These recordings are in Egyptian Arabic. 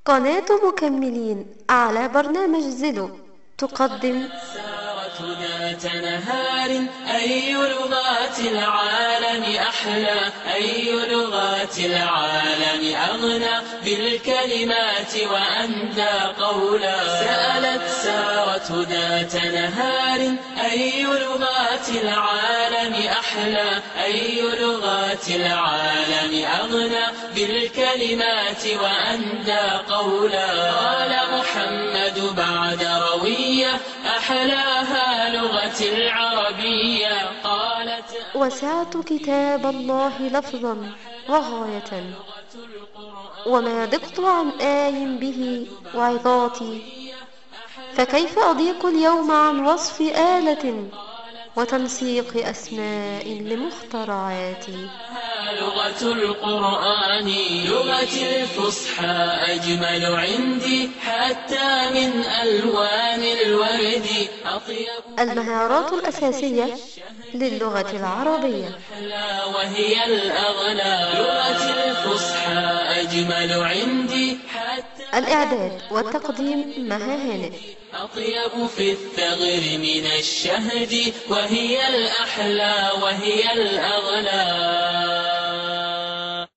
قناة مكملين على برنامج زلو تقدم سارة ذات نهار أي لغات العالم أحلى أي لغات العالم أغنى بالكلمات وأندى قولا سألت سارة ذات نهار أي لغات العالم أحلى أي لغات العالم أغنى بالكلمات وأندى قولا قال محمد بعد روية أحلاها لغة العربية قالت وسعت كتاب الله لفظا وغاية وما ضقت عن آي به وعظاتي فكيف أضيق اليوم عن وصف آلة وتنسيق أسماء لمخترعاتي لغة القرآن لغة الفصحى أجمل عندي حتى من ألوان الورد أطيب المهارات الأساسية للغة العربية أحلى وهي الأغلى لغة الفصحى أجمل عندي حتى الإعداد والتقديم مها هانئ أطيب في الثغر من الشهد وهي الأحلى وهي الأغلى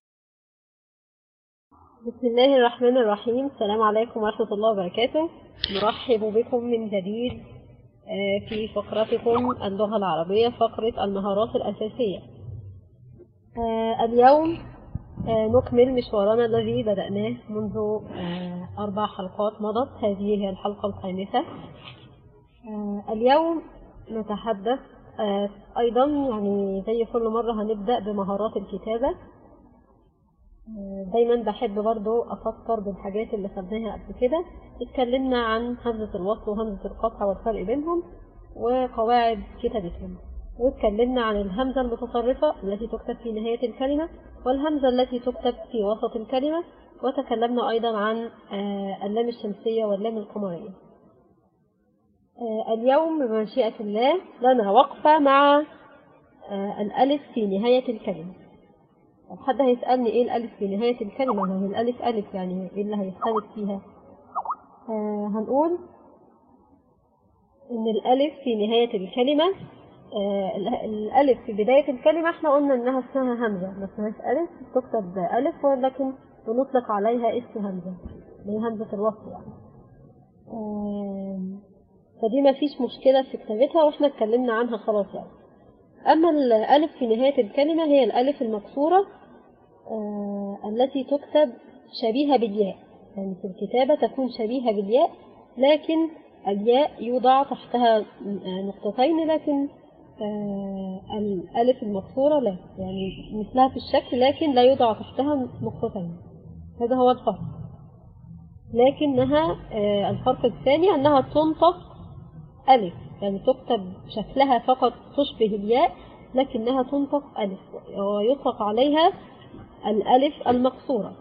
بسم الله الرحمن الرحيم السلام عليكم ورحمة الله وبركاته نرحب بكم من جديد آه، في فقرتكم اللغة العربية فقرة المهارات الأساسية آه، اليوم آه، نكمل مشوارنا الذي بدأناه منذ آه، أربع حلقات مضت هذه هي الحلقة الخامسة آه، اليوم نتحدث آه، أيضا يعني زي كل مرة هنبدأ بمهارات الكتابة دايما بحب برضو افكر بالحاجات اللي خدناها قبل كده اتكلمنا عن همزة الوصل وهمزة القطع والفرق بينهم وقواعد كتابتهم واتكلمنا عن الهمزة المتصرفة التي تكتب في نهاية الكلمة والهمزة التي تكتب في وسط الكلمة وتكلمنا أيضا عن آه، اللام الشمسية واللام القمرية آه، اليوم بمشيئة الله لنا وقفة مع آه، الألف في نهاية الكلمة طب حد هيسألني ايه الألف في نهاية الكلمة ما هي الألف ألف يعني ايه اللي هيختلف فيها آه هنقول إن الألف في نهاية الكلمة آه ال- الألف في بداية الكلمة احنا قلنا إنها اسمها همزة ما اسمهاش ألف تكتب ألف ولكن بنطلق عليها اسم همزة اللي هي همزة الوصل يعني آه فدي ما فيش مشكلة في كتابتها واحنا اتكلمنا عنها خلاص يعني أما الألف في نهاية الكلمة هي الألف المكسورة آه، التي تكتب شبيهة بالياء يعني في الكتابة تكون شبيهة بالياء لكن الياء يوضع تحتها آه، نقطتين لكن آه، الألف المكسورة لا يعني مثلها في الشكل لكن لا يوضع تحتها نقطتين هذا هو الفرق لكنها آه، الفرق الثاني أنها تنطق ألف يعني تكتب شكلها فقط تشبه الياء لكنها تنطق ألف ويطلق عليها الألف المقصورة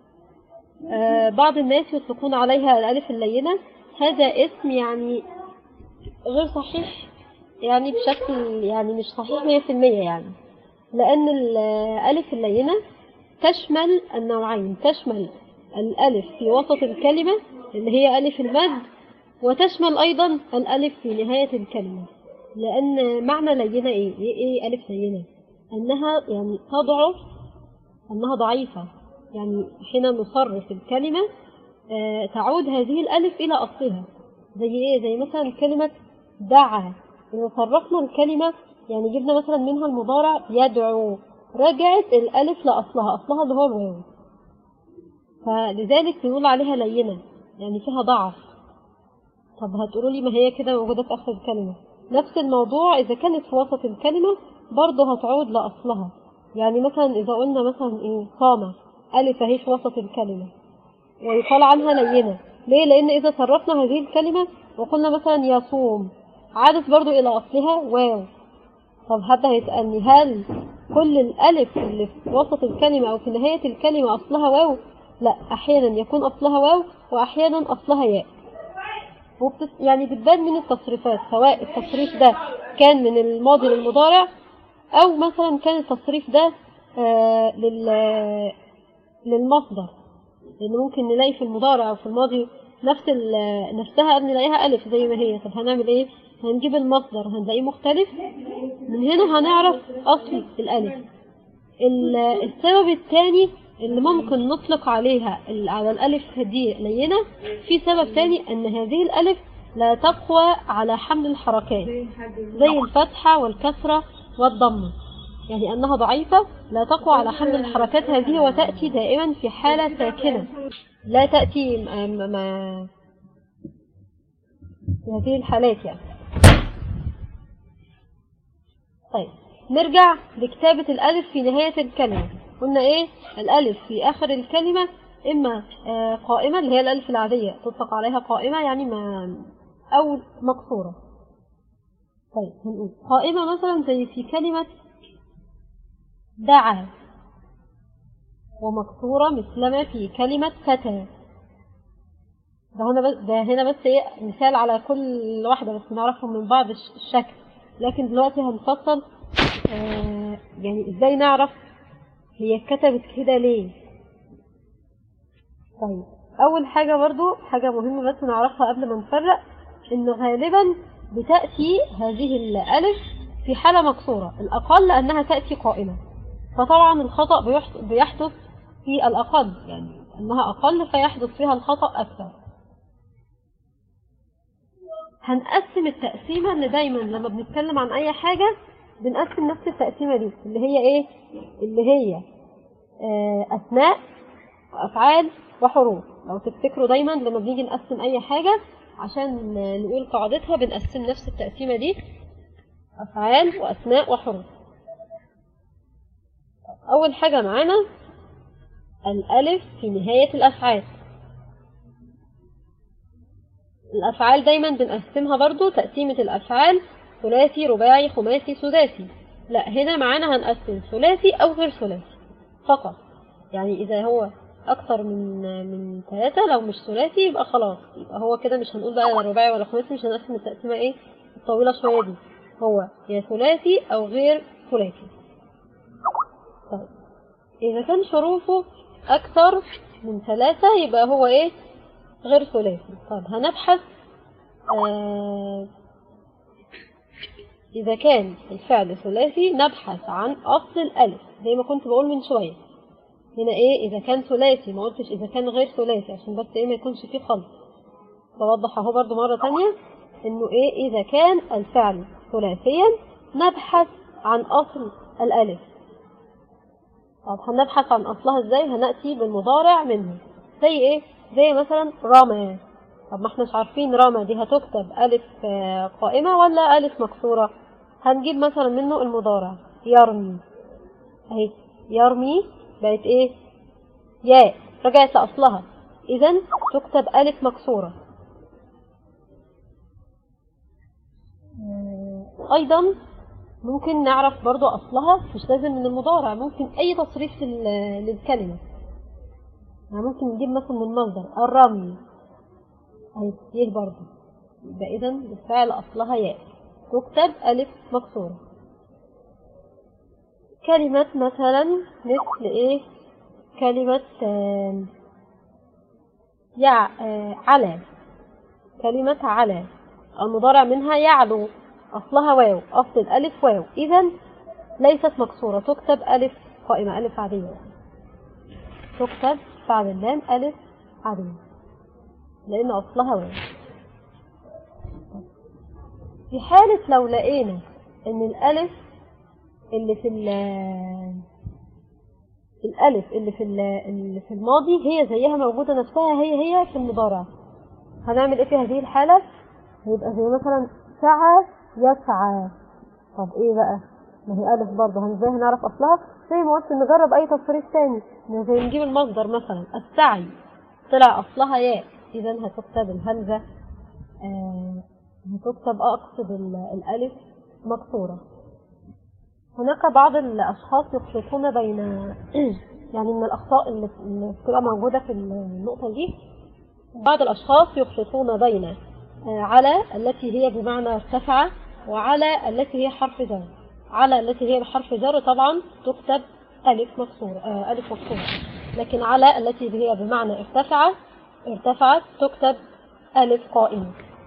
آه، بعض الناس يطلقون عليها الألف اللينة هذا اسم يعني غير صحيح يعني بشكل يعني مش صحيح 100% يعني لأن الألف اللينة تشمل النوعين تشمل الألف في وسط الكلمة اللي هي ألف المد وتشمل أيضا الألف في نهاية الكلمة لأن معنى لينة إيه؟ إيه, إيه ألف لينة؟ أنها يعني تضعف أنها ضعيفة يعني حين نصرف الكلمة آه، تعود هذه الألف إلى أصلها زي إيه؟ زي مثلا كلمة دعا إذا صرفنا الكلمة يعني جبنا مثلا منها المضارع يدعو رجعت الألف لأصلها أصلها اللي هو الواو فلذلك بنقول عليها لينة يعني فيها ضعف طب هتقولوا لي ما هي كده موجودة في آخر الكلمة نفس الموضوع إذا كانت في وسط الكلمة برضه هتعود لأصلها يعني مثلا إذا قلنا مثلا إيه صامة ألف أهي في وسط الكلمة ويقال عنها لينة ليه؟ لأن إذا صرفنا هذه الكلمة وقلنا مثلا يصوم عادت برضه إلى أصلها واو طب حد هيسألني هل كل الألف اللي في وسط الكلمة أو في نهاية الكلمة أصلها واو؟ لا أحيانا يكون أصلها واو وأحيانا أصلها ياء وبتس... يعني بتبان من التصريفات سواء التصريف ده كان من الماضي للمضارع أو مثلا كان التصريف ده آه لل... للمصدر لان ممكن نلاقي في المضارع او في الماضي نفس ال- نفسها نلاقيها الف زي ما هي طب هنعمل ايه هنجيب المصدر هنلاقيه مختلف من هنا هنعرف اصل الالف ال- السبب الثاني اللي ممكن نطلق عليها ال- على الالف دي لينه في سبب ثاني ان هذه الالف لا تقوى على حمل الحركات زي الفتحه والكسره والضمه يعني انها ضعيفه لا تقوى على حمل الحركات هذه وتاتي دائما في حاله ساكنه لا تاتي م- م- م- في هذه الحالات يعني طيب نرجع لكتابة الألف في نهاية الكلمة قلنا إيه الألف في آخر الكلمة إما آه، قائمة اللي هي الألف العادية تطلق عليها قائمة يعني ما أو مكسورة طيب هنقول قائمة مثلا زي في كلمة دعا ومكسورة مثلما في كلمة فتى ده هنا بس ده هنا بس ايه مثال على كل واحدة بس نعرفهم من بعض الش- الشكل لكن دلوقتي هنفصل آه يعني ازاي نعرف هي كتبت كده ليه طيب اول حاجة برضو حاجة مهمة بس نعرفها قبل ما نفرق ان غالبا بتأتي هذه الالف في حالة مكسورة الاقل انها تأتي قائمة فطبعا الخطأ بيحص- بيحدث في الاقل يعني انها اقل فيحدث فيها الخطأ اكثر هنقسم التقسيمة اللي دايما لما بنتكلم عن أي حاجة بنقسم نفس التقسيمة دي اللي هي إيه؟ اللي هي آه، أسماء وأفعال وحروف لو تفتكروا دايما لما بنيجي نقسم أي حاجة عشان آه، نقول قاعدتها بنقسم نفس التقسيمة دي أفعال وأسماء وحروف أول حاجة معانا الألف في نهاية الأفعال الأفعال دايما بنقسمها برضو تقسيمة الأفعال ثلاثي رباعي خماسي سداسي لا هنا معانا هنقسم ثلاثي أو غير ثلاثي فقط يعني إذا هو أكتر من من ثلاثة لو مش ثلاثي يبقى خلاص يبقى هو كده مش هنقول بقى لا رباعي ولا خماسي مش هنقسم التقسيمة إيه الطويلة شوية دي هو يا ثلاثي أو غير ثلاثي طيب إذا كان حروفه أكثر من ثلاثة يبقى هو إيه غير ثلاثي طب هنبحث آه إذا كان الفعل ثلاثي نبحث عن أصل الألف زي ما كنت بقول من شوية هنا إيه إذا كان ثلاثي ما قلتش إذا كان غير ثلاثي عشان بس إيه ما يكونش فيه خلط بوضح أهو برضو مرة تانية إنه إيه إذا كان الفعل ثلاثيا نبحث عن أصل الألف طب هنبحث عن أصلها إزاي هنأتي بالمضارع منه زي إيه زي مثلا رمى طب ما احناش عارفين رمى دي هتكتب ألف آه، قائمة ولا ألف مكسورة هنجيب مثلا منه المضارع يرمي اهي يرمي بقت ايه ياء رجعت لأصلها إذا تكتب ألف مكسورة آه، أيضا ممكن نعرف برضو أصلها مش لازم من المضارع ممكن أي تصريف لل- للكلمة يعني ممكن نجيب مثلا من المصدر الرمي أهي يه برضو يبقى إذا بالفعل أصلها ياء تكتب ألف مكسورة كلمة مثلا مثل إيه كلمة آم، يع آه، على كلمة على المضارع منها يعلو أصلها واو أصل الألف واو إذا ليست مكسورة تكتب ألف قائمة ألف عادية تكتب بعد اللام ألف عادية لأن أصلها واو في حالة لو لقينا إن الألف اللي في ال- الألف اللي في ال- اللي في الماضي هي زيها موجودة نفسها هي هي في المضارع هنعمل إيه في هذه الحالة؟ هيبقى زي مثلا سعى يسعى طب إيه بقى؟ ما هي ألف برضه هن- ازاي هنعرف أصلها؟ زي ما قلت نجرب أي تصريف تاني إن زي نجيب المصدر مثلا السعي طلع أصلها ياء إذا هتكتب الهمزة آه هتكتب أقصد ال- الألف مكسورة هناك بعض الأشخاص يخلطون بين يعني من الأخطاء اللي اللي بتبقى موجودة في النقطة دي بعض الأشخاص يخلطون بين آه، على التي هي بمعنى ارتفع وعلى التي هي حرف جر على التي هي بحرف جر طبعا تكتب ألف مكسورة آه، ألف مكسورة لكن على التي هي بمعنى ارتفع ارتفعت تكتب ألف قائمة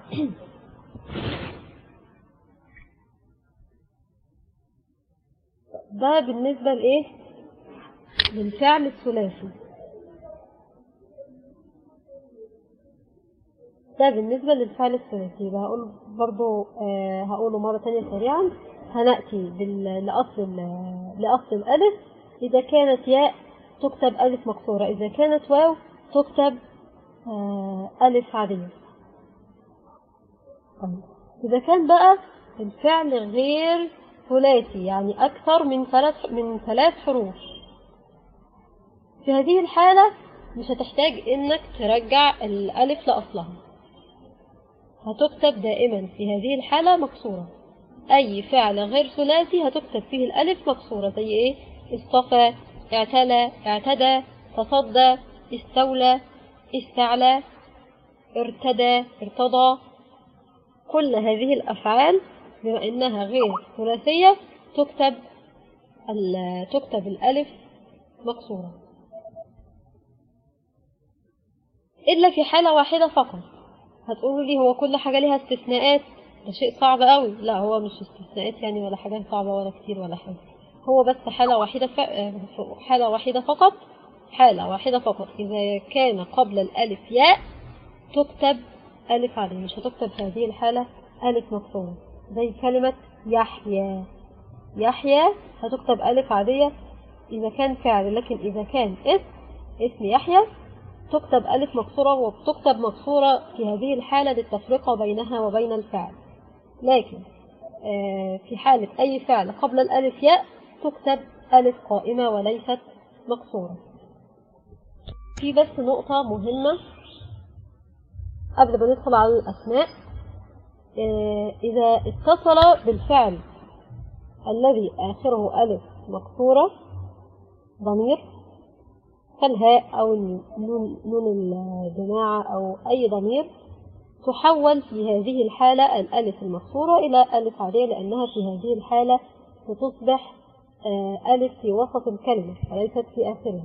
ده بالنسبة لإيه؟ للفعل الثلاثي ده بالنسبة للفعل الثلاثي يبقى هقول برضو آه هقوله مرة تانية سريعا هنأتي بال- لأصل ال- لأصل الألف إذا كانت ياء تكتب ألف مكسورة إذا كانت واو تكتب آه ألف عادية طيب. إذا كان بقى الفعل غير ثلاثي يعني أكثر من ثلاث من ثلاث حروف في هذه الحالة مش هتحتاج إنك ترجع الألف لأصلها هتكتب دائما في هذه الحالة مكسورة أي فعل غير ثلاثي هتكتب فيه الألف مكسورة زي إيه اصطفى اعتلى اعتدى تصدى استولى استعلى ارتدى ارتضى كل هذه الأفعال بما إنها غير ثلاثية تكتب ال- تكتب الألف مكسورة إلا في حالة واحدة فقط هتقولوا لي هو كل حاجة ليها استثناءات ده شيء صعب قوي لا هو مش استثناءات يعني ولا حاجات صعبة ولا كتير ولا حاجة هو بس حالة واحدة ف... حالة واحدة فقط حالة واحدة فقط إذا كان قبل الألف ياء تكتب ألف عادية مش هتكتب في هذه الحالة ألف مكسورة زي كلمة يحيى يحيى هتكتب ألف عادية إذا كان فعل لكن إذا كان اسم اسم يحيى تكتب ألف مكسورة وبتكتب مكسورة في هذه الحالة للتفرقة بينها وبين الفعل لكن آه، في حالة أي فعل قبل الألف ياء تكتب ألف قائمة وليست مكسورة في بس نقطة مهمة قبل ما ندخل على الأسماء آه، إذا اتصل بالفعل الذي آخره ألف مكسورة ضمير كالهاء أو النون نون الجماعة أو أي ضمير تحول في هذه الحالة الألف المكسورة إلى ألف عادية لأنها في هذه الحالة ستصبح آه، ألف في وسط الكلمة وليست في آخرها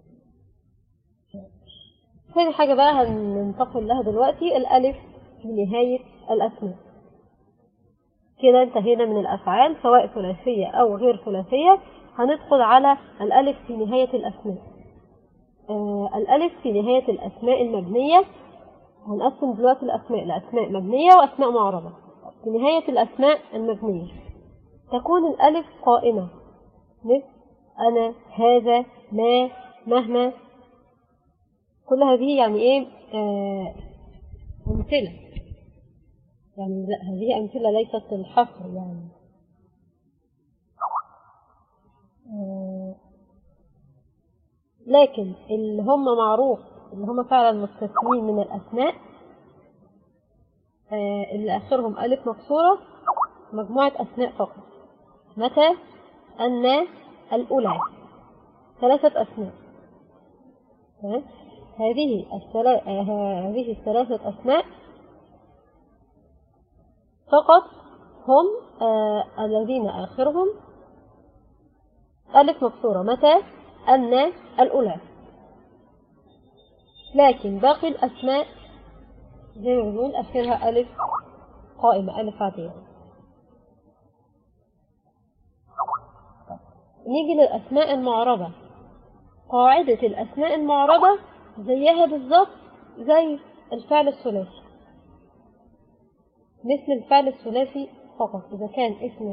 ثاني حاجة بقى هننتقل لها دلوقتي الألف في نهاية الأسماء كده انتهينا من الأفعال سواء ثلاثية أو غير ثلاثية هندخل على الألف في نهاية الأسماء آه الألف في نهاية الأسماء المبنية هنقسم دلوقتي الأسماء لأسماء مبنية وأسماء معربة في نهاية الأسماء المبنية تكون الألف قائمة مثل أنا هذا ما مهما كل هذه يعني إيه آه أمثلة يعني لا هذه أمثلة ليست الحصر يعني آه لكن اللي هم معروف اللي هم فعلا مستثنين من الأسماء آه اللي آخرهم ألف مكسورة مجموعة أسماء فقط متى أن الأولى ثلاثة أسماء تمام؟ هذه الثلا... آه هذه الثلاثة أسماء فقط هم آه الذين آخرهم ألف مكسورة متى أن الأولى لكن باقي الأسماء زي ما بنقول آخرها ألف قائمة ألف عادية نيجي للأسماء المعربة قاعدة الأسماء المعربة زيها بالظبط زي الفعل الثلاثي مثل الفعل الثلاثي فقط إذا كان اسم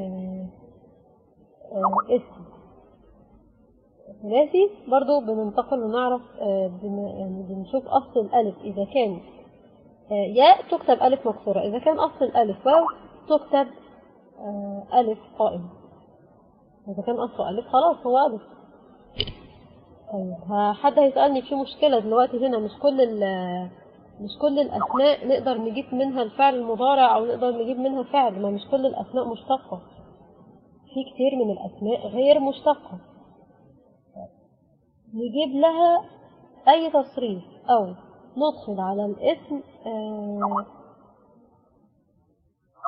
آه اسم ثلاثي برضو بننتقل ونعرف آه بن يعني بنشوف أصل الألف إذا كان آه ياء تكتب ألف مكسورة إذا كان أصل الألف واو تكتب ألف قائمة إذا كان أصله ألف خلاص هو ألف طيب حد هيسألني في مشكلة دلوقتي هنا مش كل مش كل الأسماء نقدر نجيب منها الفعل المضارع أو نقدر نجيب منها فعل ما مش كل الأسماء مشتقة في كتير من الأسماء غير مشتقة نجيب لها أي تصريف أو ندخل على الاسم آه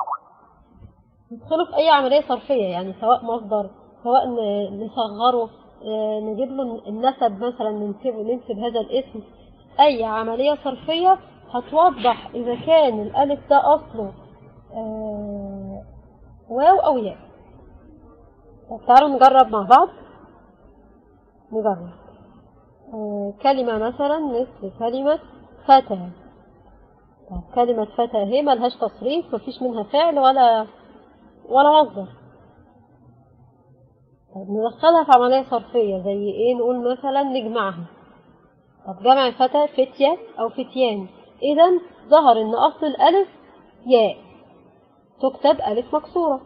ندخله في أي عملية صرفية يعني سواء مصدر سواء نصغره آه، نجيب له النسب مثلا ننسبه ننسب هذا الاسم أي عملية صرفية هتوضح إذا كان الألف ده أصله آه، واو أو ياء طب تعالوا نجرب مع بعض نجرب آه، كلمة مثلا مثل كلمة فتى طب كلمة فتى هي ملهاش تصريف مفيش منها فعل ولا ولا مصدر طب ندخلها في عملية صرفية زي ايه نقول مثلا نجمعها طب جمع فتى فتية أو فتيان إذا ظهر إن أصل الألف ياء تكتب ألف مكسورة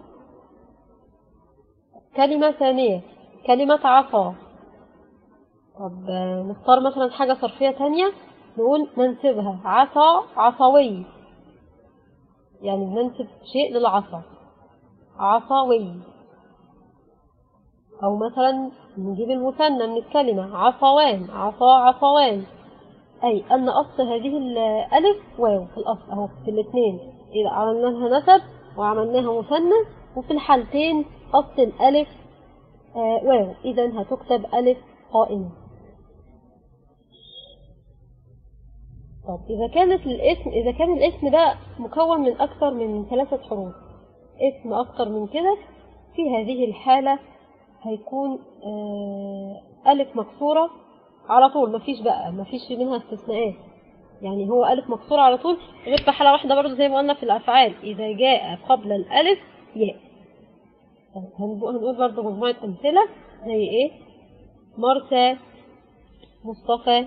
كلمة ثانية كلمة عصا طب آه، نختار مثلا حاجة صرفية تانية نقول ننسبها عصا عصوي يعني بننسب شيء للعصا عصوي أو مثلا نجيب المثنى من الكلمة عصوان عصا عصوان أي أن أصل هذه الألف واو في الأصل أهو في الاثنين إذا عملنا لها نسب وعملناها مثنى وفي الحالتين أصل الألف آه واو إذا هتكتب ألف قائمة طب إذا كانت الاسم إذا كان الاسم ده مكون من أكثر من ثلاثة حروف اسم أكثر من كده في هذه الحالة هيكون آه ألف مكسورة على طول مفيش بقى مفيش منها استثناءات يعني هو ألف مكسورة على طول غير في حالة واحدة برضه زي ما قلنا في الأفعال إذا جاء قبل الألف ياء طيب هنبو- هنقول برضه مجموعة أمثلة زي إيه مرسى مصطفى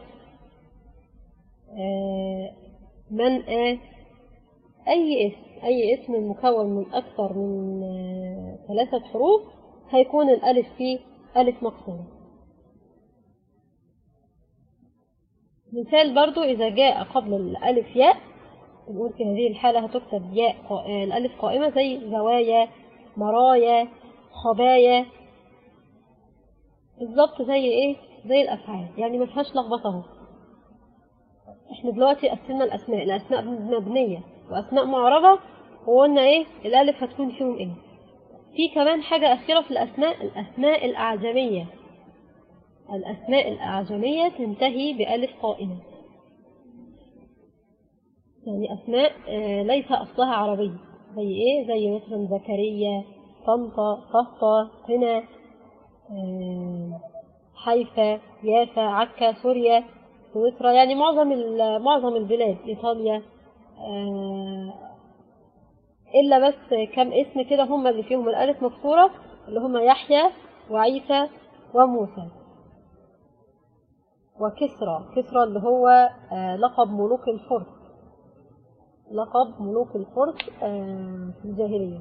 آه، منأى أي اسم أي اسم مكون من أكثر من آه، ثلاثة حروف هيكون الألف فيه ألف مكسورة مثال برضو إذا جاء قبل الألف ياء نقول في هذه الحالة هتكتب ياء قا- آه، الألف قائمة زي زوايا مرايا خبايا بالظبط زي إيه زي الأفعال يعني ما فيهاش لخبطة أهو احنا دلوقتي قسمنا الاسماء الاسماء مبنيه واسماء معربه وقلنا ايه الالف هتكون فيهم ايه في كمان حاجه اخيره في الاسماء الاسماء الاعجميه الاسماء الاعجميه تنتهي بالف قائمه يعني اسماء آه، ليس اصلها عربي زي ايه زي مثلا زكريا طنطا طهطا هنا آه، حيفا يافا عكا سوريا سويسرا يعني معظم ال- معظم البلاد ايطاليا آه، الا بس كم اسم كده هم اللي فيهم الالف مكسوره اللي هم يحيى وعيسى وموسى وكسرى كسرى اللي هو آه، لقب ملوك الفرس لقب ملوك الفرس آه، في الجاهليه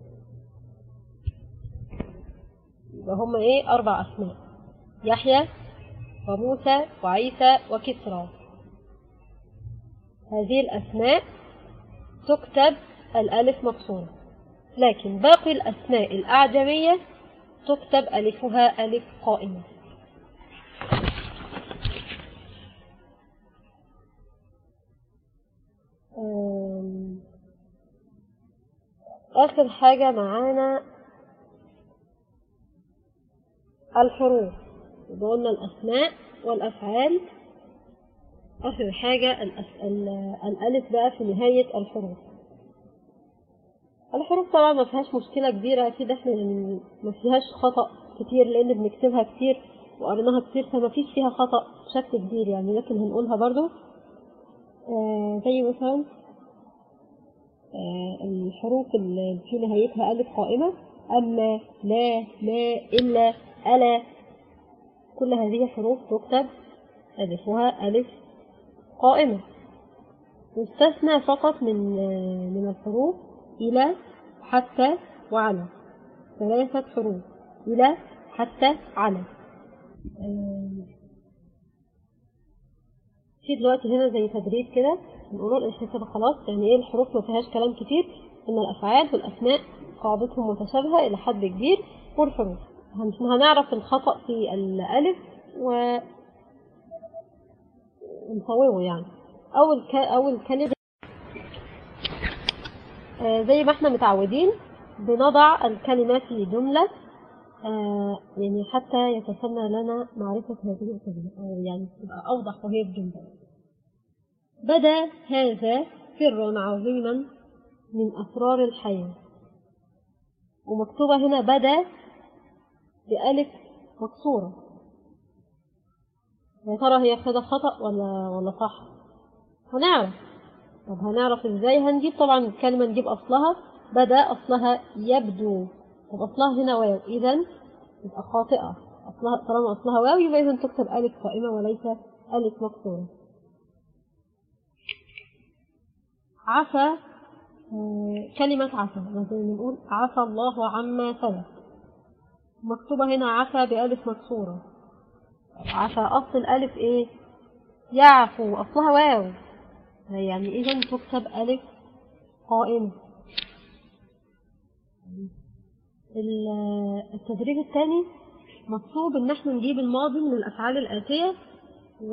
يبقى هم ايه اربع اسماء يحيى وموسى وعيسى وكسرى هذه الأسماء تكتب الألف مكسورة لكن باقي الأسماء الأعجمية تكتب ألفها ألف قائمة أم، آخر حاجة معانا الحروف يبقى قلنا الأسماء والأفعال آخر حاجة الأس... ال- الألف بقى في نهاية الحروف الحروف طبعا ما فيهاش مشكلة كبيرة أكيد احنا يعني ما فيهاش خطأ كتير لأن بنكتبها كتير وقريناها كتير فما فيش فيها خطأ بشكل كبير يعني لكن هنقولها برضو آه زي مثلا آه الحروف اللي في نهايتها ألف قائمة أما لا لا إلا ألا كل هذه الحروف تكتب ألفها ألف قائمة يستثنى فقط من من الحروف إلى حتى وعلى ثلاثة حروف إلى حتى على آم، في دلوقتي هنا زي تدريب كده نقول احنا كده خلاص يعني ايه الحروف ما فيهاش كلام كتير ان الافعال والاسماء قاعدتهم متشابهه الى حد كبير والحروف هن- هنعرف الخطأ في الألف و نصوبه يعني أول ك... أول كلمة آه، زي ما احنا متعودين بنضع الكلمة في جملة آه يعني حتى يتسنى لنا معرفة هذه الكلمة أو يعني تبقى أوضح وهي بجنبها بدا هذا سرا عظيما من أسرار الحياة ومكتوبة هنا بدا بألف مكسورة يا ترى هي كده خطأ ولا ولا صح؟ هنعرف طب هنعرف ازاي هنجيب طبعا الكلمة نجيب أصلها بدا أصلها يبدو طب أصلها هنا واو إذا يبقى خاطئة أصلها طالما أصلها واو يبقى إذا تكتب ألف قائمة وليس ألف مكسورة عفا آه، كلمة عفا زي ما نقول عفا الله عما سلف مكتوبة هنا عفا بألف مكسورة عفا أصل الألف إيه؟ يعفو أصلها واو يعني إذا تكتب ألف قائمة ال- التدريب الثاني مطلوب إن احنا نجيب الماضي من الأفعال الآتية و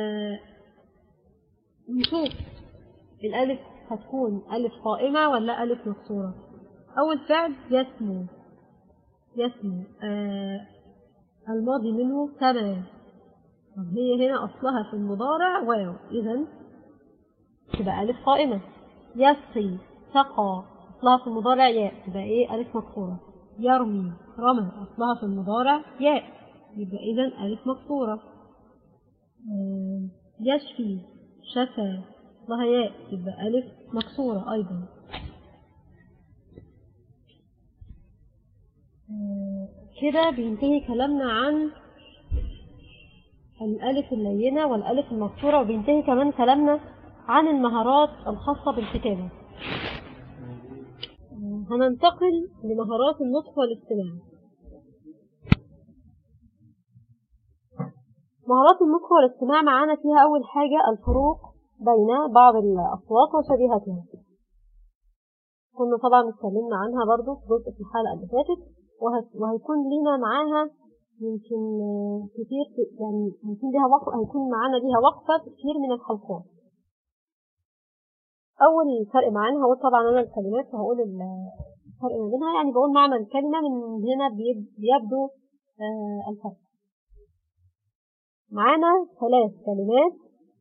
نشوف الألف هتكون ألف قائمة ولا ألف مكسورة أول فعل يسمو يسمو آه الماضي منه سما طب هي هنا أصلها في المضارع واو إذا تبقى ألف قائمة يسقي سقى أصلها في المضارع ياء تبقى إيه ألف مكسورة يرمي رمى أصلها في المضارع ياء يبقى إذا ألف مكسورة آه، يشفي شفى أصلها ياء يبقى ألف مكسورة أيضا آه، كده بينتهي كلامنا عن الألف اللينة والألف المكسورة وبينتهي كمان كلامنا عن المهارات الخاصة بالكتابة آه، هننتقل لمهارات النطق والاستماع مهارات النطق والاستماع معانا فيها أول حاجة الفروق بين بعض الأصوات وشبيهتها كنا طبعا اتكلمنا عنها برضو في جزء في الحلقة اللي فاتت وهت- وهيكون لينا معاها يمكن آه، كتير في- يعني يمكن ليها وقف هيكون معانا ليها وقفة في كتير من الحلقات أول فرق معانا هقول طبعا أنا الكلمات وهقول ال- الفرق ما بينها يعني بقول معنى الكلمة من هنا بيب- بيبدو آه، الفرق معانا ثلاث كلمات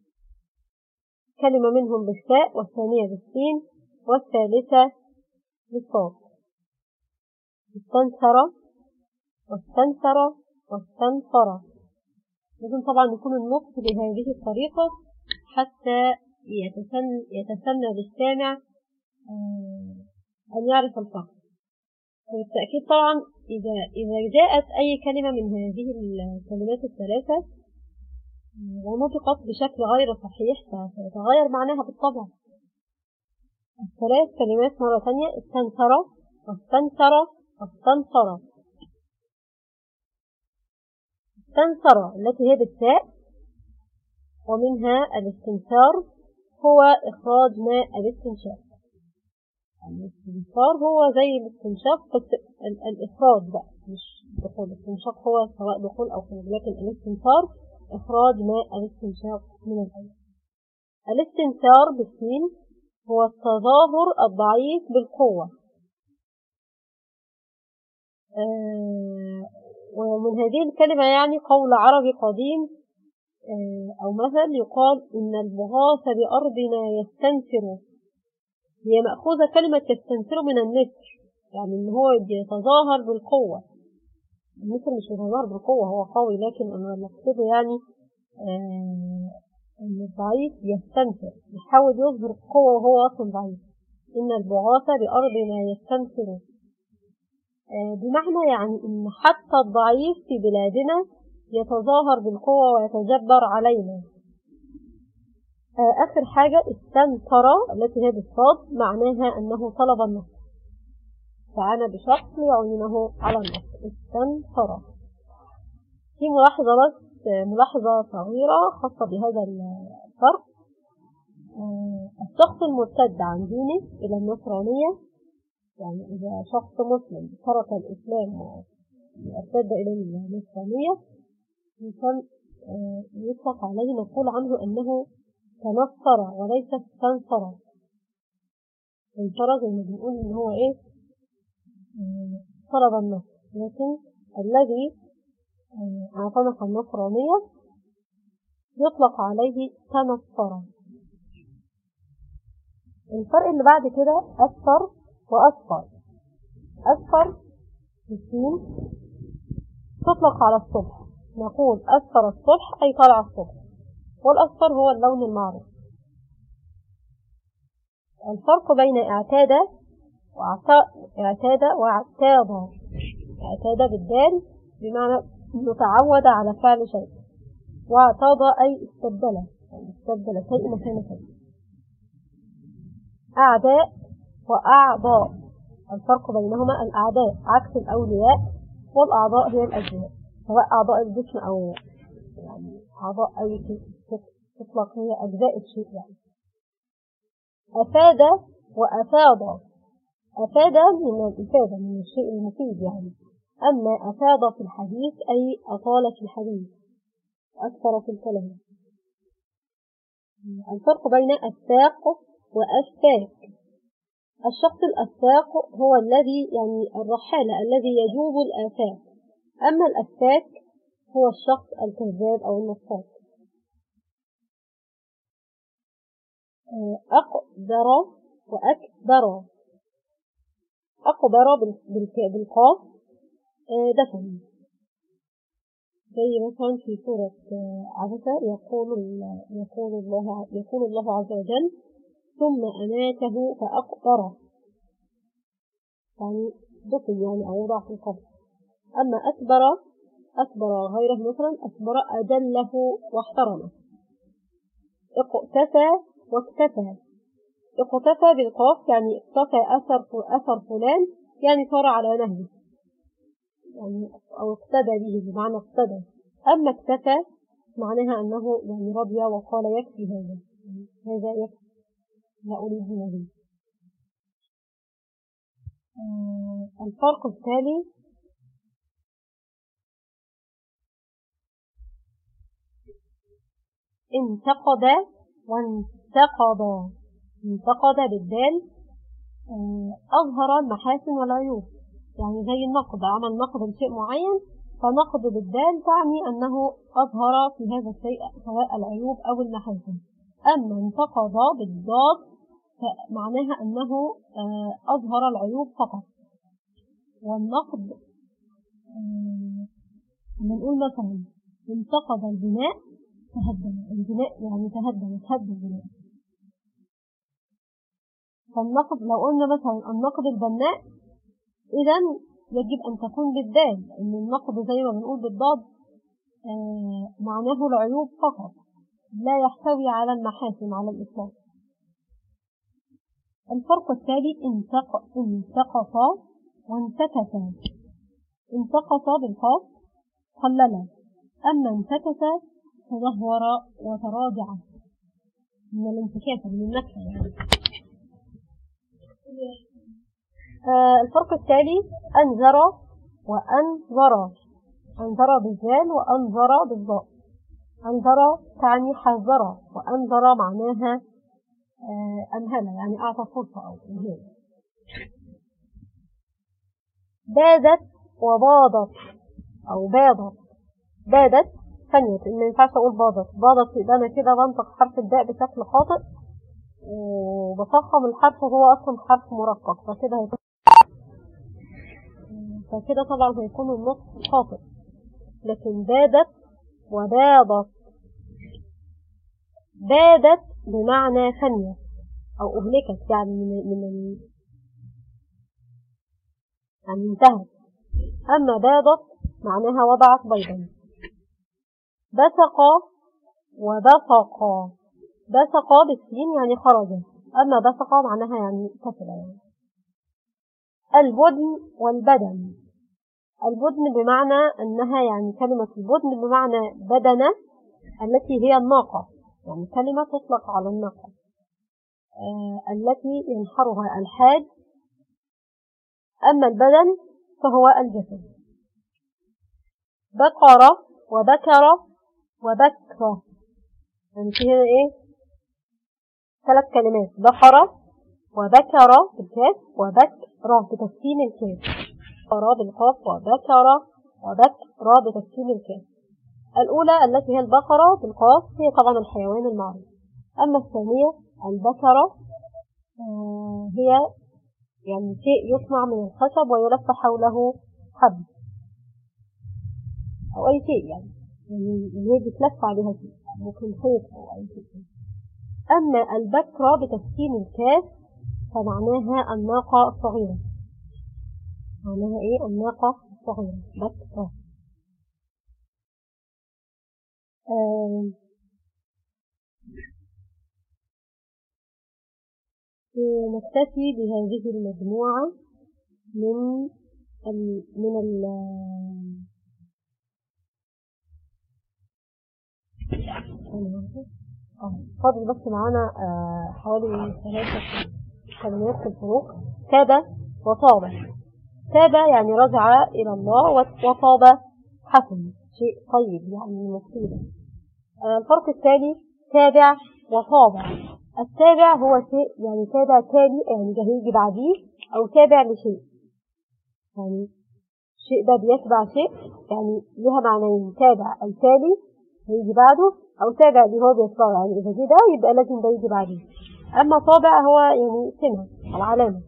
كلمة منهم بالثاء والثانية بالسين والثالثة بالصاد استنثر واستنثر واستنثر لازم طبعا يكون النطق بهذه الطريقة حتى يتسن يتسنى للسامع آه، أن يعرف الفرق وبالتأكيد طبعا إذا إذا جاءت أي كلمة من هذه الكلمات الثلاثة ونطقت بشكل غير صحيح فسيتغير معناها بالطبع الثلاث كلمات مرة ثانية استنثر واستنثر واستنثر استنثر التي هي بالتاء ومنها الاستنثار هو إخراج ماء الاستنشاق الاستنثار هو زي الاستنشاق بس ال- الإخراج بقى مش دخول الاستنشاق هو سواء دخول أو خروج لكن الاستنثار إخراج ماء الاستنشاق من الأنف الاستنثار بالسين هو التظاهر الضعيف بالقوة آه، ومن هذه الكلمة يعني قول عربي قديم آه، أو مثل يقال إن البغاث بأرضنا يستنثر هي مأخوذة كلمة يستنثر من النسر يعني إن هو يتظاهر بالقوة النسر مش يتظاهر بالقوة هو قوي لكن أنا مقصده يعني آه، إن الضعيف يستنثر يحاول يظهر قوة وهو أصلا ضعيف إن البغاث بأرضنا يستنثر آه، بمعنى يعني إن حتى الضعيف في بلادنا يتظاهر بالقوة ويتجبر علينا آه، آخر حاجة استنكر التي هي بالصاد معناها أنه طلب النصر فأنا بشخص يعينه على النصر استنكر في ملاحظة بس آه، ملاحظة صغيرة خاصة بهذا الفرق آه، الشخص المرتد عن دينه إلى النصرانية يعني إذا شخص مسلم ترك الإسلام وارتد إلى النصرانية يكون آه، يطلق عليه نقول عنه أنه تنصر وليس استنصر انصر زي ما بنقول إن هو إيه آه، طلب النصر لكن الذي آه، اعتنق النصرانية يطلق عليه تنصر الفرق اللي بعد كده أصفر وأصفر أصفر السين تطلق على الصبح نقول أصفر الصبح أي طلع الصبح والأصفر هو اللون المعروف الفرق بين اعتاد اعتاد واعتاض اعتاد بالدال بمعنى انه تعود على فعل شيء واعتاض أي استبدل يعني استبدل شيء مكان شيء أعداء وأعضاء الفرق بينهما الأعداء عكس الأولياء والأعضاء هي الأجزاء سواء أعضاء الجسم أو يعني أعضاء أي شيء تطلق هي أجزاء الشيء يعني أفاد وأفاض أفاد من الإفادة من الشيء المفيد يعني أما أفاض في الحديث أي أطال في الحديث أكثر في الكلام الفرق بين الساق وأفاك الشخص الأفاق هو الذي يعني الرحالة الذي يجوب الآفاق أما الأفاك هو الشخص الكذاب أو النصاب أقدر وأكبر أقدر بالقاف دفن زي مثلا في سورة عبسة يقول يقول الله يقول الله عز وجل ثم أماته فأقبره يعني دفن يعني أو وضع في القبر أما أكبر أكبر غيره مثلا أكبر أجله واحترمه اقتفى واكتفى اقتفى بالقاف يعني اقتفى أثر أثر فلان يعني صار على نهجه يعني أو اقتدى به بمعنى اقتدى أما اكتفى معناها أنه يعني رضي وقال يكفي هذا هذا يكفي لا أريد مزيد آه الفرق التالي انتقد وانتقد انتقد بالدال آه أظهر المحاسن والعيوب يعني زي النقد عمل نقد لشيء معين فنقد بالدال تعني أنه أظهر في هذا الشيء سواء العيوب أو المحاسن أما انتقد بالضاد فمعناها أنه أظهر العيوب فقط والنقد نقول مثلا انتقد البناء تهدم البناء يعني تهدم تهدم البناء فالنقد لو قلنا مثلا النقد البناء إذا يجب أن تكون بالدال إن النقد زي ما بنقول بالضاد آه معناه العيوب فقط لا يحتوي على المحاسن على الإطلاق الفرق التالي انتق انتقص وانتكس انتقص بالقاف قلل أما انتكس تدهور وتراجع من الانتكاسة من النكسة يعني. آه الفرق التالي أنذر وأنظر أنذر بالزال وأنظر بالضاء أنذر تعني حذر وأنذر معناها آه أمهلة يعني أعطى فرصة أو إمهال بادت وباضت أو باضت بادت ثانية ما ينفعش أقول باضت باضت يبقى أنا كده بنطق حرف الداء بشكل خاطئ وبفخم الحرف وهو أصلا حرف مرقق فكده هيكون فكده طبعا هيكون النطق خاطئ لكن بادت وباضت بادت بمعنى ثانية أو أهلكت يعني من من يعني انتهت أما باضت معناها وضعت بيضا بسق وبصق بسق بالسين يعني خرج أما بسق معناها يعني كسر يعني البدن والبدن البدن بمعنى أنها يعني كلمة البدن بمعنى بدنة التي هي الناقة يعني كلمة تطلق على الناقة آه التي ينحرها الحاج أما البدن فهو الجسد بقرة وبكر وبكرة يعني في هنا ايه ثلاث كلمات بقرة وبكر بالكاف وبكرة بتسكين الكاف بقرة بالقاف وبكرة وبكر را بتسكين الكاف الأولى التي هي البقرة بالقاف هي طبعا الحيوان المعروف أما الثانية البكرة آه، هي يعني شيء يصنع من الخشب ويلف حوله حبل أو أي شيء يعني يعني هي بتلف عليها شيء ممكن خيط أو أي شيء أما البكرة بتسكين الكاف فمعناها الناقة الصغيرة معناها إيه الناقة الصغيرة بكرة آم، نكتفي بهذه المجموعة من ال من ال آه، فاضل بس معانا آه، حوالي ثلاثة كلمات في الفروق تاب وطاب تاب يعني رجع إلى الله وت- وطاب حسن شيء طيب يعني مفيد آه، الفرق الثاني تابع وطاب التابع هو شيء يعني تابع تالي يعني ده هيجي بعديه أو تابع لشيء يعني الشيء ده بيتبع شيء يعني لها معنيين تابع التالي هيجي بعده أو تابع اللي هو بيتبعه يعني إذا جه ده يبقى لازم ده يجي بعديه أما طابع هو يعني سمة العلامة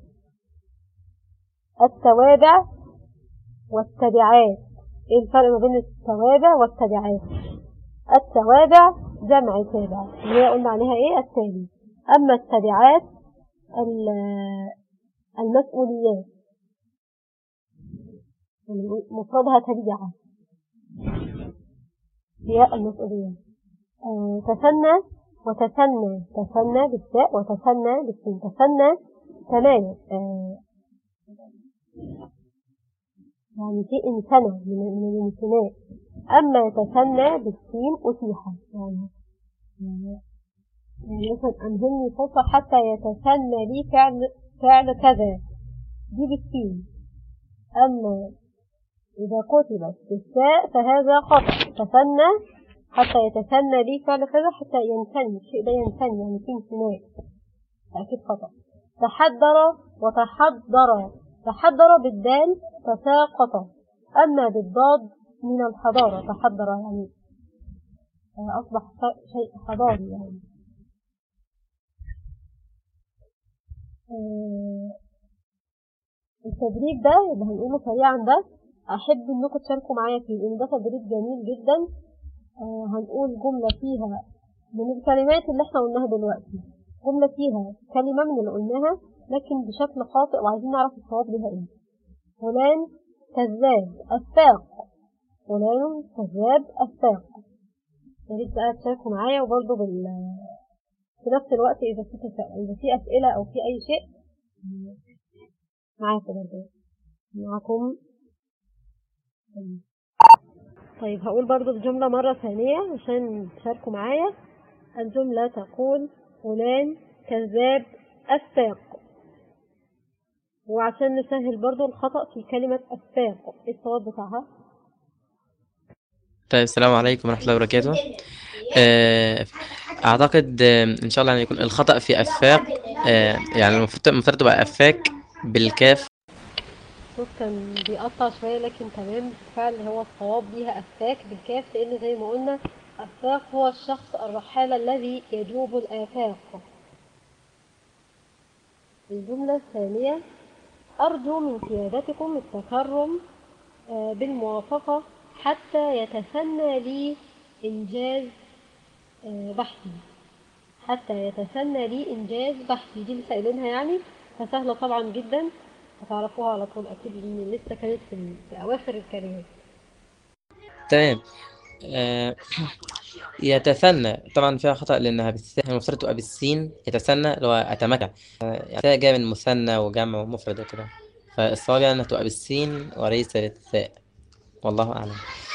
التوابع والتبعات ايه الفرق ما بين التوابع والتبعات التوابع جمع تابع اللي هي قلنا عليها ايه التالي اما التبعات ال- المسؤوليات يعني مفردها تبعة هي المسؤوليات آه، تثنى وتثنى تثنى بالتاء وتثنى بالسين تثنى ثمانية آه، يعني في إنسنة من من الانثناء أما يتثنى بالسين أتيح يعني يعني مثلا أمهلني فرصة حتى يتثنى لي فعل فعل كذا دي بالسين أما إذا كتبت بالتاء فهذا خطأ تثنى حتى يتثنى لي فعل كذا حتى ينثني الشيء ده ينثني يعني في انثناء أكيد خطأ تحدر وتحضر تحضر بالدال تساقط أما بالضاد من الحضارة تحضر يعني آه، أصبح ش- شيء حضاري يعني آه، التدريب ده اللي هنقوله سريعا ده أحب إنكم تشاركوا معايا فيه لأن ده تدريب جميل جدا آه، هنقول جملة فيها من الكلمات اللي احنا قلناها دلوقتي جملة فيها كلمة من اللي قلناها لكن بشكل خاطئ وعايزين نعرف الصواب ليها ايه فلان كذاب أفاق فلان كذاب أفاق يا ريت بقى تشاركوا معايا وبرضه بال في نفس الوقت إذا في تسا- إذا في أسئلة أو في أي شيء معاكم برضه معاكم طيب هقول برضو الجملة مرة ثانية عشان تشاركوا معايا الجملة تقول فلان كذاب أفاق وعشان نسهل برضو الخطأ في كلمة أفاق ايه الصواب بتاعها طيب السلام عليكم ورحمة الله وبركاته آه، أعتقد آه، إن شاء الله يعني يكون الخطأ في أفاق آه، يعني المفروض المفروض تبقى أفاك بالكاف الصوت كان بيقطع شوية لكن تمام بالفعل هو الصواب ليها أفاك بالكاف لأن زي ما قلنا أفاق هو الشخص الرحالة الذي يجوب الآفاق الجملة الثانية أرجو من سيادتكم التكرم آه، بالموافقة حتى يتسنى لي إنجاز آه، بحثي حتى يتسنى لي إنجاز بحثي دي لسه قايلينها يعني فسهلة طبعا جدا هتعرفوها على طول أكيد لأن لسه كانت في, ال- في أواخر الكلمات تمام آه، يتثنى طبعا فيها خطأ لأنها بالثاء المفروض تبقى بالسين يتثنى اللي هو أتمكن آه، يعني الثاء جاية من مثنى وجمع ومفرد وكده فالصواب يعني إنها تبقى بالسين وليس بالثاء والله أعلم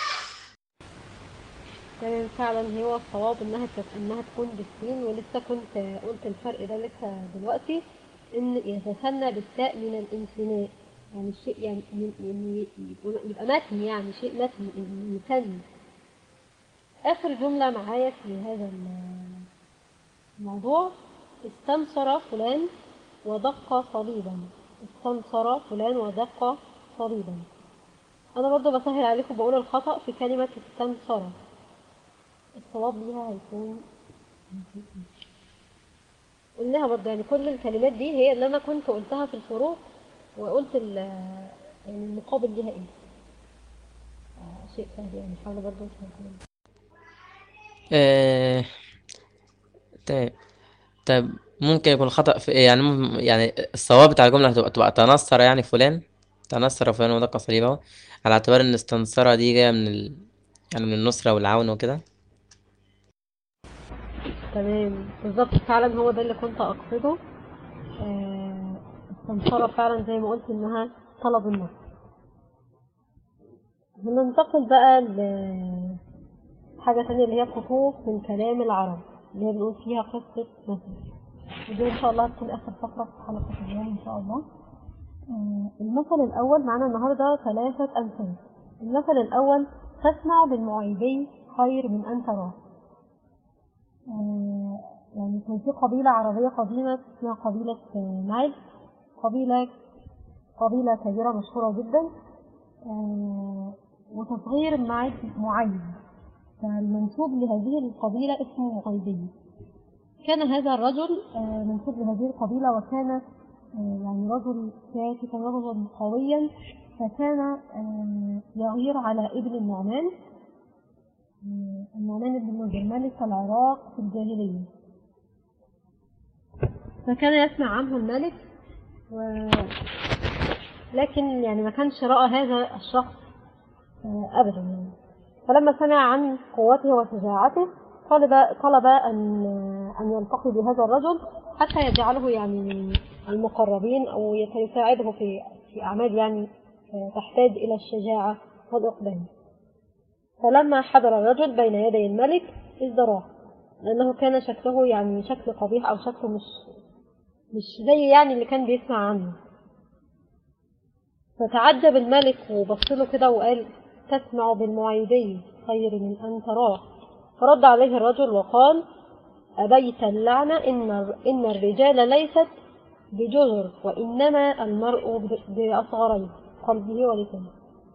تمام فعلا هو الصواب إنها تت- إنها تكون بالسين ولسه كنت قلت الفرق ده لسه دلوقتي إن يتثنى بالتاء من الانثناء يعني الشيء يعني يعني يبقى يبقى متن يعني شيء متن مثني آخر جملة معايا في هذا ال- الموضوع استنصر فلان ودق صليبا استنصر فلان ودق صليبا انا برضو بسهل عليكم بقول الخطأ في كلمة استنصرة الصواب ليها هيكون قلناها برضو يعني كل الكلمات دي هي اللي انا كنت قلتها في الفروق وقلت ال يعني المقابل ليها ايه آه، شيء سهل يعني حاول برضو تفهموا. آه... تمام طيب ممكن يكون خطأ في إيه يعني مم- يعني الصواب بتاع الجملة هتبقى تبقى تنصر يعني فلان تنصر فلان ودق صليبه على اعتبار ان استنصرة دي جاية من ال... يعني من النصرة والعون وكده تمام بالظبط فعلا هو ده اللي كنت اقصده آه، السمسرة فعلا زي ما قلت انها طلب النصر هننتقل بقى لحاجة تانية اللي هي خطوط من كلام العرب اللي هي بنقول فيها قصة مثل ودي ان شاء الله هتكون اخر فقرة في حلقة اليوم ان شاء الله آه، المثل الاول معانا النهاردة ثلاثة امثلة المثل الاول تسمع بالمعيدي خير من ان تراه آه، يعني كان في قبيلة عربية قديمة اسمها قبيلة آه، نايل قبيلة قبيلة كبيرة مشهورة جدا آه، وتصغير معد معين فالمنسوب لهذه القبيلة اسمه مغيبي كان هذا الرجل آه، منسوب لهذه القبيلة وكان آه، يعني رجل كافي رجلا قويا فكان آه، يغير على ابن النعمان آه، النعمان بن المنذر ملك العراق في الجاهلية فكان يسمع عنه الملك و... لكن يعني ما كانش رأى هذا الشخص آه، أبدا يعني فلما سمع عن قوته وشجاعته طلب طلب أن أن يلتقي بهذا الرجل حتى يجعله يعني من المقربين أو يساعده في في أعمال يعني آه، تحتاج إلى الشجاعة والإقدام فلما حضر الرجل بين يدي الملك ازدراه لأنه كان شكله يعني شكل قبيح أو شكله مش مش زي يعني اللي كان بيسمع عنه فتعجب الملك وبص له كده وقال تسمع بالمعيدي خير من أن تراه فرد عليه الرجل وقال أبيت اللعنة إن إن الرجال ليست بجزر وإنما المرء ب- بأصغريه قلبه ولسانه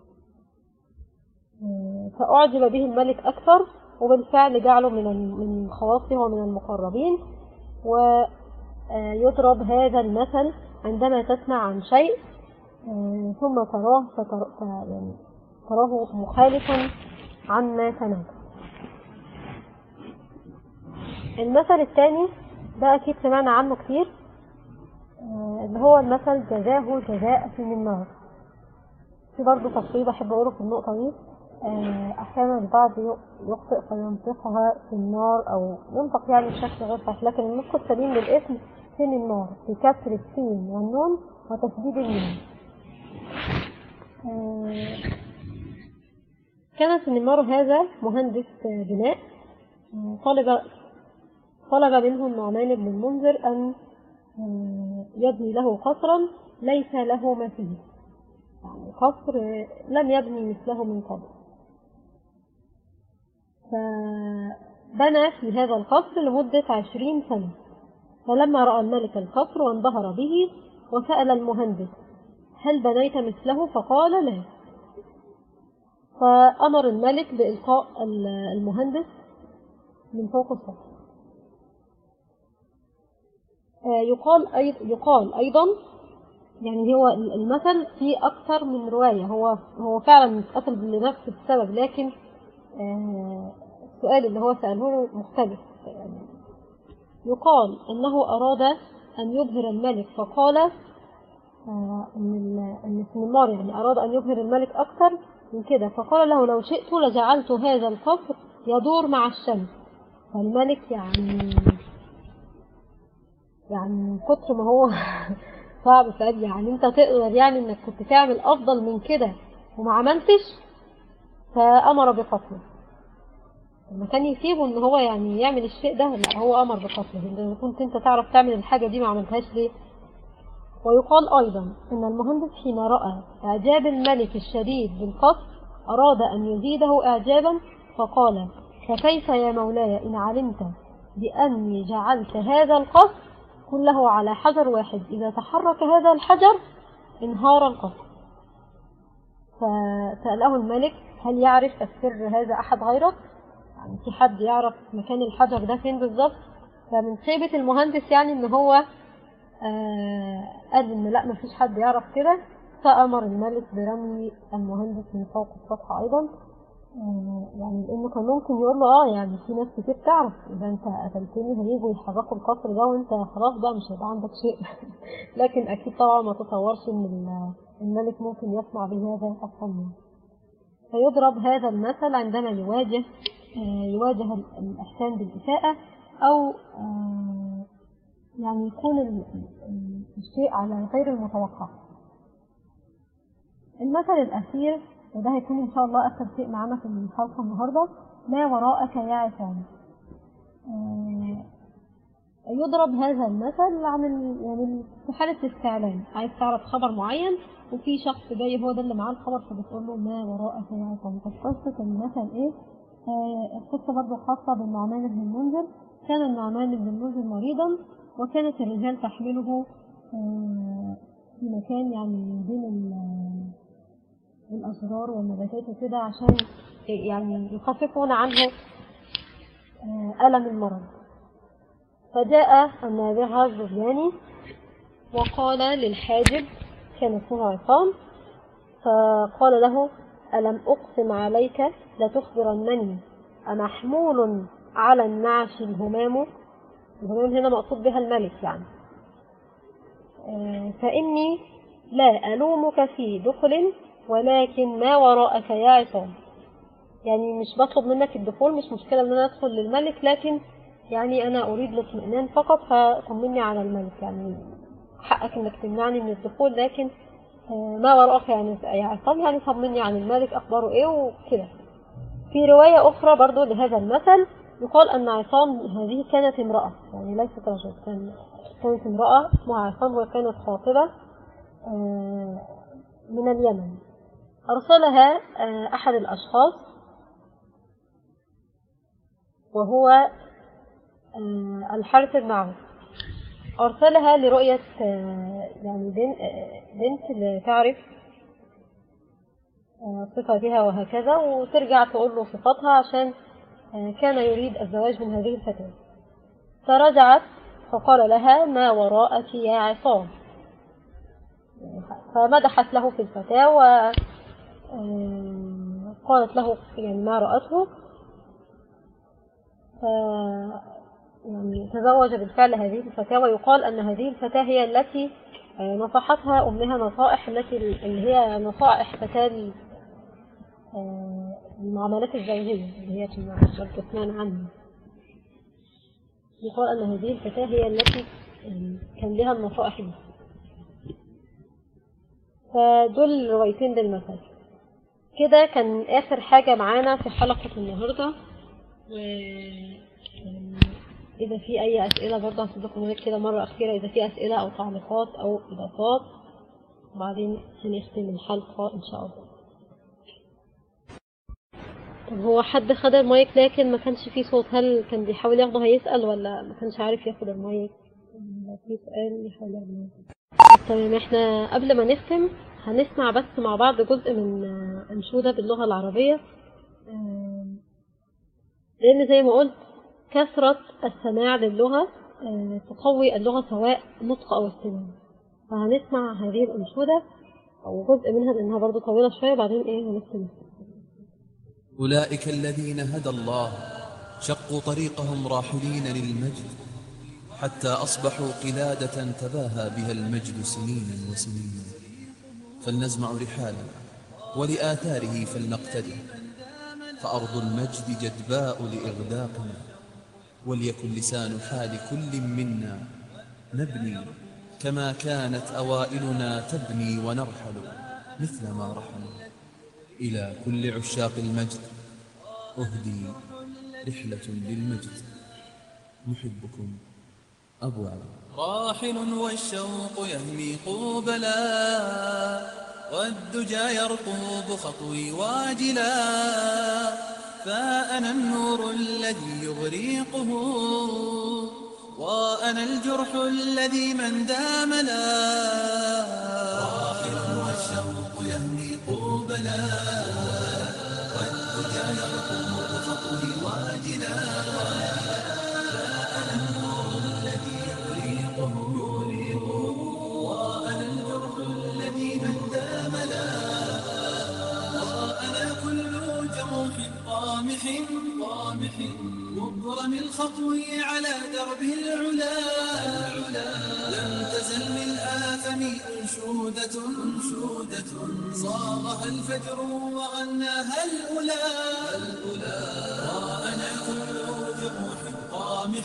فأعجب به الملك أكثر وبالفعل جعله من من خواصه ومن المقربين ويضرب هذا المثل عندما تسمع عن شيء آه، ثم تراه فتر... ف- يعني تراه مخالفا عما سمعت المثل الثاني ده أكيد سمعنا عنه كتير آه، اللي هو المثل جزاه جزاء من النار في برضه تفصيل بحب أقوله في النقطة دي آه، أحيانا البعض ي- يخطئ فينطقها في النار أو ينطق يعني بشكل غير صحيح لكن النطق السليم للاسم في النار في كسر السين والنون وتشديد الميم آه، كان سنمار هذا مهندس آه، بناء آه، طلب طلب منه النعمان بن المنذر أن آه، يبني له قصرا ليس له مثيل يعني قصر آه، لم يبني مثله من قبل فبنى في هذا القصر لمدة عشرين سنة فلما رأى الملك القصر وانبهر به وسأل المهندس هل بنيت مثله فقال لا فأمر الملك بإلقاء ال- المهندس من فوق السطح آه، يقال أيضا يقال أيضا يعني هو المثل فيه أكثر من رواية هو هو فعلا اتقتل لنفس السبب لكن آه، السؤال اللي هو سأله له مختلف يعني يقال أنه أراد أن يبهر الملك فقال آه، أن ال- أن سنمار يعني أراد أن يبهر الملك أكثر من كده فقال له لو شئت لجعلت هذا القصر يدور مع الشمس فالملك يعني يعني من كتر ما هو صعب فقال يعني انت تقدر يعني انك كنت تعمل افضل من كده وما عملتش فامر بقتله لما كان يسيبه ان هو يعني يعمل الشيء ده لا هو امر بقتله ان كنت انت تعرف تعمل الحاجه دي ما عملتهاش ليه ويقال ايضا ان المهندس حين راى اعجاب الملك الشديد بالقصر اراد ان يزيده اعجابا فقال فكيف يا مولاي ان علمت باني جعلت هذا القصر كله على حجر واحد اذا تحرك هذا الحجر انهار القصر فسأله الملك هل يعرف السر هذا أحد غيرك؟ يعني في حد يعرف مكان الحجر ده فين بالظبط؟ فمن خيبة المهندس يعني إن هو آه قال إن لا مفيش حد يعرف كده فأمر الملك برمي المهندس من فوق السطح أيضا آه، يعني لأنه كان ممكن يقول له اه يعني في ناس كتير تعرف إذا أنت قتلتني هيجوا يحرقوا القصر ده وأنت خلاص بقى مش هيبقى عندك شيء لكن أكيد طبعا ما تتصورش إن ال- الملك ممكن يصنع بهذا الصنع فيضرب هذا المثل عندما يواجه آه، يواجه ال- الإحسان بالإساءة أو آه، يعني يكون ال- ال- الشيء على غير المتوقع المثل الأخير وده هيكون إن شاء الله آخر شيء معانا في الحلقة النهاردة ما وراءك يا عصام آه، يضرب هذا المثل عن ال... يعني في حالة استعلام عايز تعرف خبر معين وفي شخص جاي هو ده اللي معاه الخبر فبتقول له ما وراءك يا عصام طب قصة المثل إيه؟ آه، القصة برضه خاصة بالنعمان بن المنذر كان النعمان بن المنذر مريضا وكانت الرجال تحمله آه، في مكان يعني بين ال- الأشجار والنباتات وكده عشان يعني يخففون عنه آه، ألم المرض فجاء النابغة الزبياني وقال للحاجب كان اسمه عصام فقال له ألم أقسم عليك لتخبرنني أمحمول على النعش الهمام الهمام هنا مقصود بها الملك يعني آه، فإني لا ألومك في دخل ولكن ما وراءك يا عصام يعني مش بطلب منك الدخول مش مشكلة ان انا ادخل للملك لكن يعني انا اريد الاطمئنان فقط فطمني على الملك يعني حقك انك تمنعني من الدخول لكن آه، ما وراءك يعني يا عصام يعني طمني عن الملك اخباره ايه وكده في رواية اخرى برضو لهذا المثل يقال ان عصام هذه كانت امرأة يعني ليست رجل كان كانت امرأة اسمها عصام وكانت خاطبة آه، من اليمن أرسلها آه، أحد الأشخاص وهو آه، الحارث بن عوف أرسلها لرؤية آه، يعني بن- آه، بنت تعرف آه، صفاتها وهكذا وترجع تقول له صفاتها عشان آه، كان يريد الزواج من هذه الفتاة فرجعت فقال لها ما وراءك يا عصام فمدحت له في الفتاة و آه، قالت له يعني ما رأته ف يعني تزوج بالفعل هذه الفتاة ويقال أن هذه الفتاة هي التي آه، نصحتها أمها نصائح التي اللي هي نصائح فتاة ال- آه، المعاملات الزوجية اللي هي كنا برضه سمعنا عنها يقال أن هذه الفتاة هي التي آه، كان لها النصائح دي فدول روايتين للمثل كده كان آخر حاجة معانا في حلقة النهاردة و يعني إذا في أي أسئلة برضه هسيبكم هناك كده مرة أخيرة إذا في أسئلة أو تعليقات أو إضافات وبعدين هنختم الحلقة إن شاء الله طب هو حد خد المايك لكن ما كانش فيه صوت هل كان بيحاول ياخده هيسأل ولا ما كانش عارف ياخد المايك لو في سؤال يحاول ياخد المايك تمام احنا قبل ما نختم هنسمع بس مع بعض جزء من آه، أنشودة باللغة العربية آه، لأن زي ما قلت كثرة السماع للغة آه، تقوي اللغة سواء نطق أو استماع فهنسمع هذه الأنشودة أو جزء منها لأنها برضو طويلة شوية بعدين إيه هنختم أولئك الذين هدى الله شقوا طريقهم راحلين للمجد حتى أصبحوا قلادة تباهى بها المجد سنينا وسنينا فلنزمع رحالنا ولآثاره فلنقتدي فأرض المجد جدباء لإغداقنا وليكن لسان حال كل منا نبني كما كانت أوائلنا تبني ونرحل مثل ما رحلوا إلى كل عشاق المجد أهدي رحلة للمجد محبكم أبو علي راحل والشوق يهمي قوبلا والدجى يرقوب خطوي واجلا فأنا النور الذي يغريقه وأنا الجرح الذي من داملا راحل والشوق يهمي قوبلا قلوبنا والدجى يرقب بخطوه واجلا فأنا النور الذي يريقه وأنا الجرح الذي من دامنا وأنا كل جروح طامح طامح مبرم الخطو على درب العلا لم تزل من آثم أنشودة أنشودة صاغها الفجر وغناها الأولى وأنا كل جروح طامح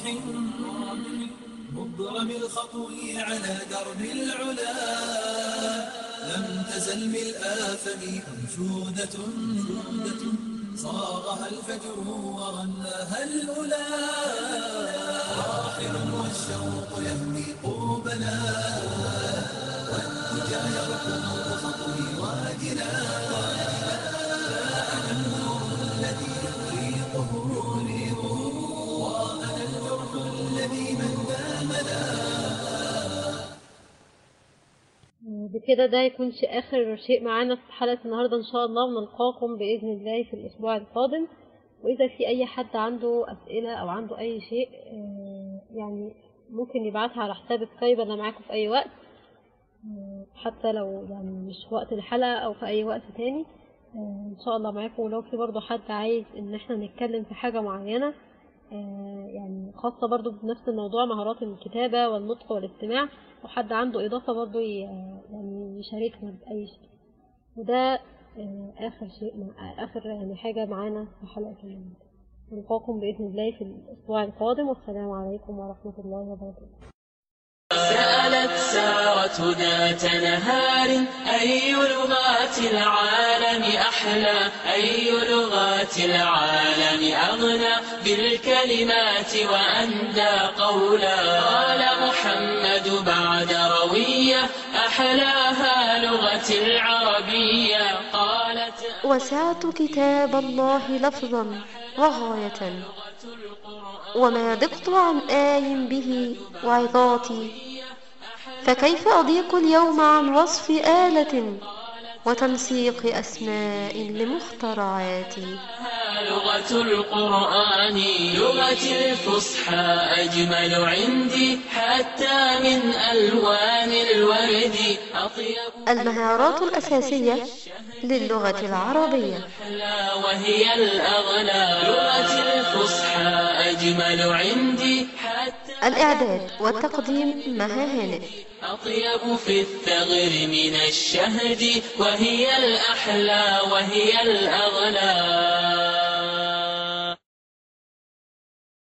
مبرم الخطو على درب العلا لم تزل من آثم أنشودة صاغها الفجر وغناها الأولى راحل والشوق يهمي قوبنا والدجى يركض بخطوه واجلا فأنا النور الذي يريقه وأنا الجرح الذي من دامنا بكده ده يكون شيء آخر شيء معانا في حلقة النهاردة إن شاء الله ونلقاكم بإذن الله في الأسبوع القادم وإذا في أي حد عنده أسئلة أو عنده أي شيء آه، يعني ممكن يبعتها على حساب سكايب أنا معاكم في أي وقت آه، حتى لو يعني مش في وقت الحلقة أو في أي وقت تاني آه، إن شاء الله معاكم ولو في برضه حد عايز إن احنا نتكلم في حاجة معينة آه، يعني خاصة برضو بنفس الموضوع مهارات الكتابة والنطق والاستماع وحد عنده إضافة برضو ي- يعني يشاركنا بأي شيء وده آه، آخر شيء مع- آخر يعني حاجة معانا في حلقة اليوم نلقاكم بإذن الله في الأسبوع القادم والسلام عليكم ورحمة الله وبركاته سألت سارة ذات نهار أي لغات العالم أحلى أي لغات العالم أغنى بالكلمات وأندى قولا قال محمد بعد روية أحلاها لغة العربية قالت وسعت كتاب الله لفظا وغاية وما ضقت عن آي به وعظاتي فكيف أضيق اليوم عن وصف آلة وتنسيق أسماء لمخترعاتي لغة القرآن لغة الفصحى أجمل عندي حتى من ألوان الورد أطيب المهارات الأساسية للغة العربية أحلى وهي الأغلى لغة الفصحى أجمل عندي حتى الإعداد والتقديم مها هانئ أطيب في الثغر من الشهد وهي الأحلى وهي الأغلى